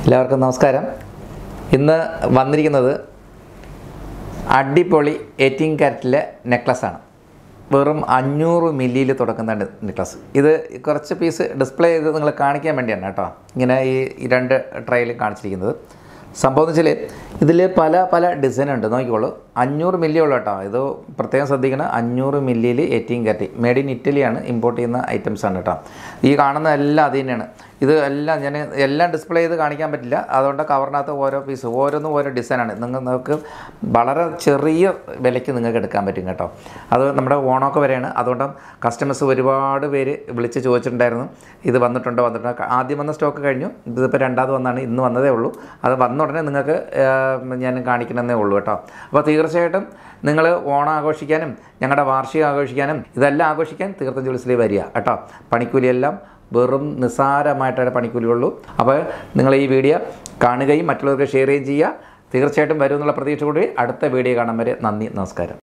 എല്ലാവർക്കും നമസ്കാരം ഇന്ന് വന്നിരിക്കുന്നത് അടിപൊളി എയ്റ്റീൻ ക്യാരറ്റിലെ നെക്ലസ്സാണ് വെറും അഞ്ഞൂറ് മില്ലിയിൽ തുടക്കുന്ന നെക്ലസ് ഇത് കുറച്ച് പീസ് ഡിസ്പ്ലേ ചെയ്ത് നിങ്ങൾ കാണിക്കാൻ വേണ്ടിയാണ് കേട്ടോ ഇങ്ങനെ ഈ ഈ രണ്ട് ട്രയൽ കാണിച്ചിരിക്കുന്നത് സംഭവം എന്ന് വെച്ചാൽ ഇതിൽ പല പല ഡിസൈൻ ഉണ്ട് നോക്കിക്കോളൂ അഞ്ഞൂറ് മില്ലി ഉള്ളൂ കേട്ടോ ഇത് പ്രത്യേകം ശ്രദ്ധിക്കണം അഞ്ഞൂറ് മില്ലിയിൽ എയ്റ്റീൻ കാരറ്റ് മെയ്ഡ് ഇൻ ഇറ്റലിയാണ് ഇമ്പോർട്ട് ചെയ്യുന്ന ഐറ്റംസ് ആണ് കേട്ടോ ഈ കാണുന്ന എല്ലാം അത് തന്നെയാണ് ഇത് എല്ലാം ഞാൻ എല്ലാം ഡിസ്പ്ലേ ചെയ്ത് കാണിക്കാൻ പറ്റില്ല അതുകൊണ്ട് കവറിനകത്ത് ഓരോ പീസ് ഓരോന്നും ഓരോ ഡിസൈനാണ് നിങ്ങൾ നിങ്ങൾക്ക് വളരെ ചെറിയ വിലയ്ക്ക് നിങ്ങൾക്ക് എടുക്കാൻ പറ്റും കേട്ടോ അത് നമ്മുടെ ഓണമൊക്കെ വരെയാണ് അതുകൊണ്ട് കസ്റ്റമേഴ്സ് ഒരുപാട് പേര് വിളിച്ച് ചോദിച്ചിട്ടുണ്ടായിരുന്നു ഇത് വന്നിട്ടുണ്ടോ വന്നിട്ടുണ്ടോ ആദ്യം വന്ന സ്റ്റോക്ക് കഴിഞ്ഞു ഇതിപ്പോൾ രണ്ടാമത് വന്നാണ് ഇന്ന് വന്നതേ ഉള്ളൂ അത് വന്ന ഉടനെ നിങ്ങൾക്ക് ഏഹ്, ഞാൻ കാണിക്കണമെന്നേ ഉള്ളൂ കേട്ടോ അപ്പോൾ തീർച്ചയായിട്ടും നിങ്ങൾ ഓണം ആഘോഷിക്കാനും ഞങ്ങളുടെ വാർഷികം ആഘോഷിക്കാനും ഇതെല്ലാം ആഘോഷിക്കാൻ തീർത്ഥം ജ്വൽസിൽ വരിക കേട്ടോ പണിക്കൂലിയെല്ലാം വെറും നിസ്സാരമായിട്ടേ പണിക്കൂലിയുള്ളൂ അപ്പോൾ നിങ്ങൾ ഈ വീഡിയോ കാണുകയും മറ്റുള്ളവർക്ക് ഷെയർ ചെയ്യുകയും ചെയ്യുക തീർച്ചയായിട്ടും വരും എന്നുള്ള പ്രതീക്ഷ കൂടി അടുത്ത വീഡിയോ കാണാൻ വരെ നന്ദി നമസ്കാരം